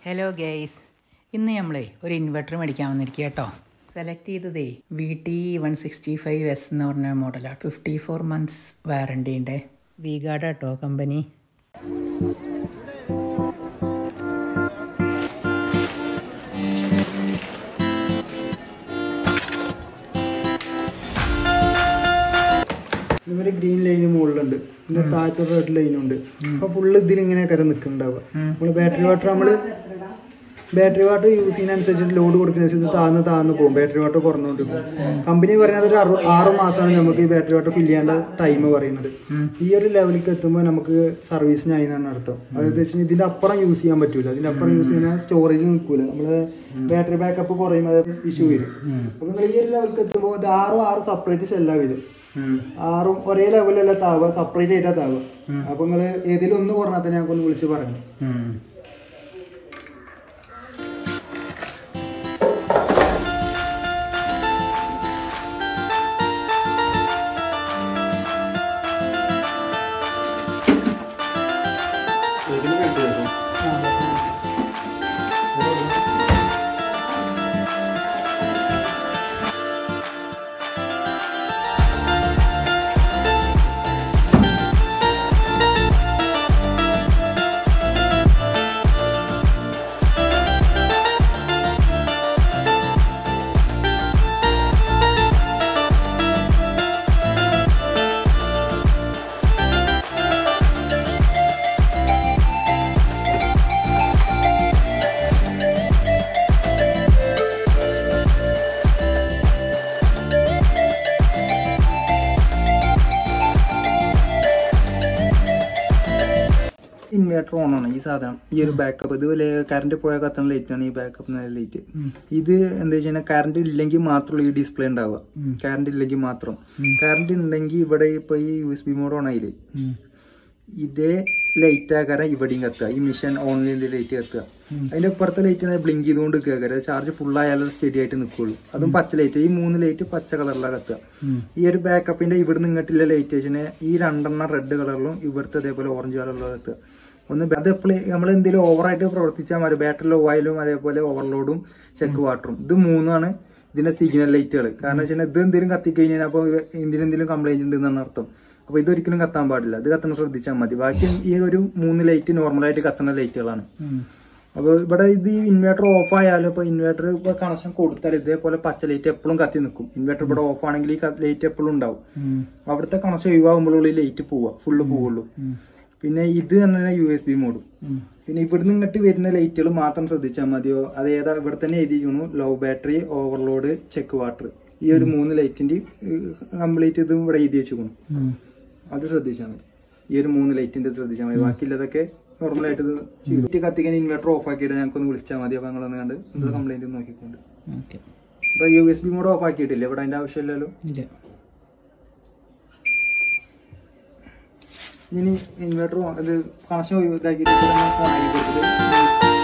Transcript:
hello guys ഇന്ന് നമ്മളെ ഒരു ഇൻവെർട്ടർ മേടിക്കാൻ വന്നിരിക്കുക കേട്ടോ സെലക്ട് ചെയ്തതേ V T one sixty five S എന്ന് പറഞ്ഞ മോഡലാണ് ഫിഫ്റ്റി ഫോർ മന്ത്സ് വാറണ്ടി ഉണ്ട് വിഗാർഡ് കേട്ടോ കമ്പനി ഇവര് ഗ്രീൻ ലൈന് മുകളിലുണ്ട് പിന്നെ താഴത്തെ റെഡ് ലൈനും ഉണ്ട് അപ്പൊ ഫുള്ള് ഇതിൽ ഇങ്ങനെ കരം നിൽക്കുന്നുണ്ടാവുക നമ്മള് ബാറ്ററി വാട്ടർ നമ്മള് ബാറ്ററി വാട്ടർ യൂസ് ചെയ്യുന്നതനുസരിച്ചിട്ട് ലോഡ് കൊടുക്കുന്നതനുസരിച്ച് താഴ്ന്ന് താഴ്ന്ന് പോകും ബാറ്ററി വാട്ടർ കുറഞ്ഞുകൊണ്ട് പോകും കമ്പനി പറയുന്നത് ഒരു അറു ആറ് മാസമാണ് നമുക്ക് ഈ ബാറ്ററി വാട്ടർ ഫില്ല് ചെയ്യേണ്ട ടൈം പറയുന്നത് ഈ ഒരു ലെവലിലേക്ക് എത്തുമ്പോൾ നമുക്ക് സർവീസിനായി എന്നാണ് അർത്ഥം അതായത് വെച്ചാൽ ഇതിന്റെ അപ്പുറം യൂസ് ചെയ്യാൻ പറ്റൂല ഇതിന്റെ അപ്പുറം യൂസ് ചെയ്യുന്ന സ്റ്റോറേജ് നിൽക്കൂല നമ്മള് ബാറ്ററി ബാക്കപ്പ് കുറയും അത് ഇഷ്യൂ വരും അപ്പൊ നിങ്ങൾ ഈ ഒരു ലെവലിലേക്ക് എത്തുമ്പോൾ ഇത് ആറും ആറ് സെപ്പറേറ്റ് ഷെല്ലാ വരും ആറും ഒരേ ലെവലല്ല താവുക സെപ്പറേറ്റ് ആയിട്ടാ താവുക അപ്പൊ നിങ്ങള് ഏതെങ്കിലും ഒന്ന് പറഞ്ഞാൽ തന്നെ ഞങ്ങൾക്ക് ഒന്ന് വിളിച്ച് പറഞ്ഞു ഇൻവേർട്ടർ ഓൺ ആണ് ഈ സാധനം ഈ ഒരു ബാക്കപ്പ് ഇത് കറണ്ട് പോയാൽ കത്തുന്ന ലൈറ്റ് ആണ് ഈ ബാക്കപ്പ് ലൈറ്റ് ഇത് എന്താ വെച്ചാൽ കറണ്ട് ഇല്ലെങ്കിൽ മാത്രമേ ഈ ഡിസ്പ്ലേ ഉണ്ടാവുക കറണ്ട് ഇല്ലെങ്കിൽ മാത്രം കറണ്ട് ഉണ്ടെങ്കിൽ ഇവിടെ ഇപ്പൊ ഈ U S B mode on ആയില്ലേ ഇതേ ലൈറ്റ് ആകാരം ഇവിടെയും കത്തുക ഈ മിഷൻ ഓൺലൈനിൽ ലൈറ്റ് കത്തുക അതിന്റെ ഇപ്പുറത്തെ ലൈറ്റ് ബ്ലിങ്ക് ചെയ്തുകൊണ്ട് കേൾക്കാറ് ചാർജ് ഫുൾ ആയാലും സ്റ്റഡി ആയിട്ട് നിൽക്കുള്ളൂ അതും പച്ച ലൈറ്റ് ഈ മൂന്ന് ലൈറ്റ് പച്ച കളറിലാണ് കത്തുക ഈ ഒരു ബാക്കപ്പിന്റെ ഇവിടുന്ന് ഇങ്ങോട്ടുള്ള ലൈറ്റ് വെച്ചിന് ഈ രണ്ടെണ്ണം റെഡ് കളറിലും ഇവിടുത്തെ അതേപോലെ ഓറഞ്ച് കളറിലും കത്തുക ഒന്ന് അത് എപ്പോഴും നമ്മൾ എന്തെങ്കിലും ഓവറായിട്ട് പ്രവർത്തിച്ചാൽ മതി ബാറ്ററി ലോ ആയാലും അതേപോലെ ഓവർലോഡും ചെക്ക് വാട്ടറും ഇത് മൂന്നാണ് ഇതിന്റെ സിഗ്നൽ ലൈറ്റുകൾ കാരണം വെച്ചാൽ ഇത് എന്തെങ്കിലും കത്തിക്കഴിഞ്ഞാൽ അപ്പോൾ ഇതിനെന്തെങ്കിലും കംപ്ലൈന്റ് ഉണ്ട് എന്നാണ് അർത്ഥം അപ്പൊ ഇതൊരിക്കലും കത്താൻ പാടില്ല ഇത് കത്തണം ശ്രദ്ധിച്ചാൽ മതി ബാക്കി ഈ ഒരു മൂന്ന് ലൈറ്റ് നോർമലായിട്ട് കത്തുന്ന ലൈറ്റുകളാണ് അപ്പൊ ഇവിടെ ഇത് ഈ ഇൻവേർട്ടർ ഓഫ് ആയാലും ഇപ്പൊ ഇൻവേർട്ടർ ഇപ്പൊ കണക്ഷൻ കൊടുത്താൽ ഇതേപോലെ പച്ച ലൈറ്റ് എപ്പോഴും കത്തി നിൽക്കും ഇൻവേർട്ടർ ഇവിടെ ഓഫ് ആണെങ്കിൽ ഈ ലൈറ്റ് എപ്പോഴും ഉണ്ടാവും അവിടുത്തെ കണക്ഷൻ ഒഴിവാകുമ്പോഴുള്ള ഈ ലൈറ്റ് പോവുക ഫുള്ള് പോവുള്ളൂ പിന്നെ ഇത് തന്നെ യു എസ് ബി മോഡും പിന്നെ ഇവിടുന്ന് ഇങ്ങോട്ട് വരുന്ന ലൈറ്റുകൾ മാത്രം ശ്രദ്ധിച്ചാൽ മതിയോ അത് ഏതാ ഇവിടെ തന്നെ എഴുതിയിരിക്കുന്നു low battery overload check water ഈ ഒരു മൂന്ന് ലൈറ്റിന്റെ കംപ്ലീറ്റ് ഇത് ഇവിടെ എഴുതി വെച്ചിരിക്കുന്നു അത് ശ്രദ്ധിച്ചാൽ മതി ഈ ഒരു മൂന്ന് ലൈറ്റിന്റെ ശ്രദ്ധിച്ചാൽ മതി ബാക്കിയുള്ളതൊക്കെ നോർമലായിട്ട് ഇത് ചെയ്തു കത്തിക്കാൻ ഇൻവെർട്ടർ ഓഫ് ആക്കിയിട്ട് ഞങ്ങൾക്ക് ഒന്ന് വിളിച്ചാൽ മതി അപ്പൊ ഞങ്ങളൊന്ന് കണ്ട് എന്ത് കംപ്ലൈന്റ് നോക്കിക്കൊണ്ട് ഓക്കെ അപ്പൊ U S B mode off ആക്കിയിട്ടില്ല ഇവിടെ അതിന്റെ ആവശ്യമില്ലല്ലോ ഇല്ല ഇനി ഇൻവെർട്ടർ ഇത് കണക്ഷൻ ഇതാക്കിയിട്ട് ഓൺ ആക്കി കൊടുത്തിട്ട്